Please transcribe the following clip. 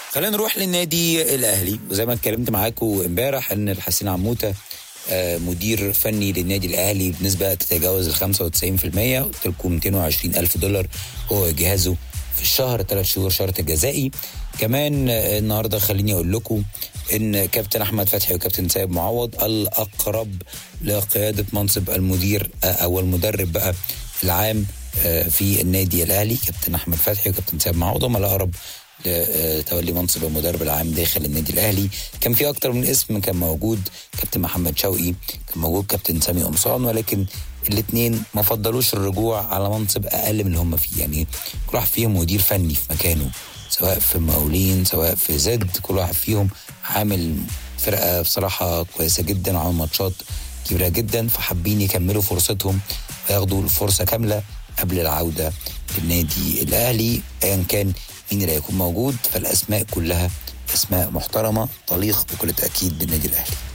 خلينا نروح للنادي الاهلي وزي ما اتكلمت معاكم امبارح ان الحسين عموته آه، مدير فني للنادي الاهلي بنسبه تتجاوز ال 95% قلت لكم 220 الف دولار هو جهازه في الشهر ثلاث شهور شرط جزائي كمان آه، النهارده خليني اقول لكم ان كابتن احمد فتحي وكابتن سيد معوض الاقرب لقياده منصب المدير آه، او المدرب بقى العام آه، في النادي الاهلي كابتن احمد فتحي وكابتن سيد معوض هم الاقرب لتولي منصب المدرب العام داخل النادي الاهلي كان في اكتر من اسم كان موجود كابتن محمد شوقي كان موجود كابتن سامي قمصان ولكن الاثنين ما فضلوش الرجوع على منصب اقل من اللي هم فيه يعني كل واحد فيهم مدير فني في مكانه سواء في مقاولين سواء في زد كل واحد فيهم عامل فرقه بصراحه كويسه جدا وعامل ماتشات كبيره جدا فحابين يكملوا فرصتهم وياخدوا الفرصه كامله قبل العوده للنادي الاهلي ايا كان مين اللي هيكون موجود فالاسماء كلها اسماء محترمه تليق بكل تاكيد بالنادي الاهلي